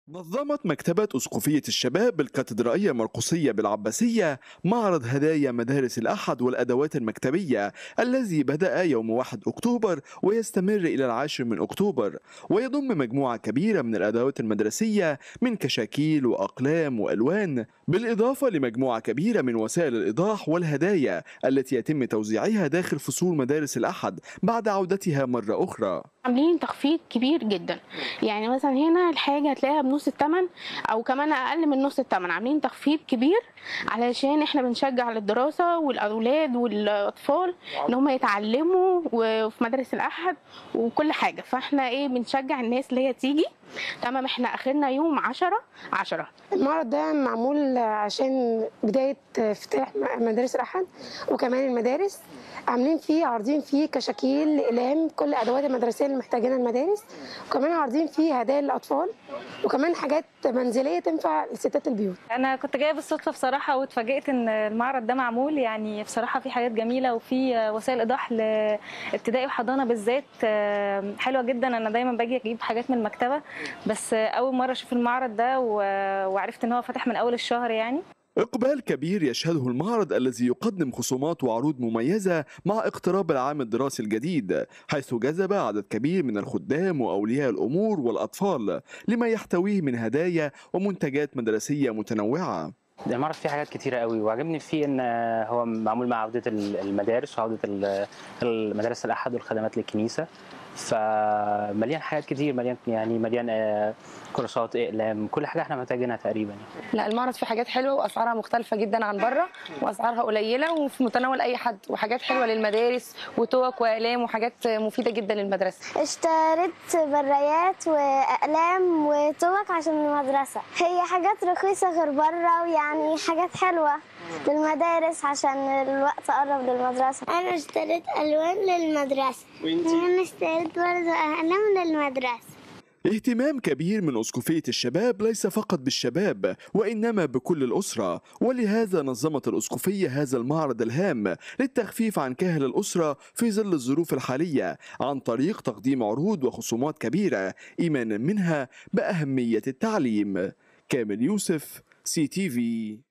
نظمت مكتبة أسقفية الشباب بالكاتدرائية المرقسية بالعباسية معرض هدايا مدارس الأحد والأدوات المكتبية الذي بدأ يوم 1 أكتوبر ويستمر إلى العاشر من أكتوبر ويضم مجموعة كبيرة من الأدوات المدرسية من كشاكيل وأقلام وألوان بالإضافة لمجموعة كبيرة من وسائل الإيضاح والهدايا التي يتم توزيعها داخل فصول مدارس الأحد بعد عودتها مرة أخرى عاملين تخفيض كبير جدا يعني مثلا هنا الحاجه هتلاقيها بنص الثمن او كمان اقل من نص الثمن عاملين تخفيض كبير علشان احنا بنشجع الدراسه والاولاد والاطفال ان هم يتعلموا وفي مدارس الاحد وكل حاجه فاحنا ايه بنشجع الناس اللي هي تيجي تمام احنا اخرنا يوم 10 10 المعرض ده معمول عشان بداية افتتاح مدارس الأحد وكمان المدارس عاملين فيه عارضين فيه كشاكيل أقلام كل الأدوات المدرسية اللي محتاجينها المدارس وكمان عارضين فيه هدايا للأطفال وكمان حاجات منزلية تنفع لستات البيوت انا كنت جايه بالصدفه بصراحه واتفاجئت ان المعرض ده معمول يعني بصراحه في حاجات جميله وفي وسائل ايضاح لابتدائي وحضانه بالذات آه، حلوه جدا انا دايما باجي اجيب حاجات من المكتبه بس آه، اول مره اشوف المعرض ده و- وعرفت ان هو فتح من اول الشهر يعني إقبال كبير يشهده المعرض الذي يقدم خصومات وعروض مميزة مع اقتراب العام الدراسي الجديد حيث جذب عدد كبير من الخدام وأولياء الأمور والأطفال لما يحتويه من هدايا ومنتجات مدرسية متنوعة المعرض فيه حاجات كتيرة قوي وعجبني فيه ان هو معمول مع عودة المدارس وعودة ال- المدارس الأحد والخدمات للكنيسة فمليان حاجات كتير مليان يعني مليان آه، كورسات اقلام كل حاجه احنا محتاجينها تقريبا يعني. لا المعرض فيه حاجات حلوه واسعارها مختلفه جدا عن بره واسعارها قليله وفي متناول اي حد وحاجات حلوه للمدارس وتوك واقلام وحاجات مفيده جدا للمدرسه اشتريت برايات واقلام وتوك عشان المدرسه هي حاجات رخيصه غير بره ويعني حاجات حلوه للمدارس عشان الوقت قرب للمدرسه انا اشتريت الوان للمدرسه وانتي انا اشتريت برضه اقلام للمدرسه اهتمام كبير من أسقفية الشباب ليس فقط بالشباب وإنما بكل الأسرة ولهذا نظمت الأسقفية هذا المعرض الهام للتخفيف عن كاهل الأسرة في ظل الظروف الحالية عن طريق تقديم عروض وخصومات كبيرة إيمانا منها بأهمية التعليم كامل يوسف سي تي في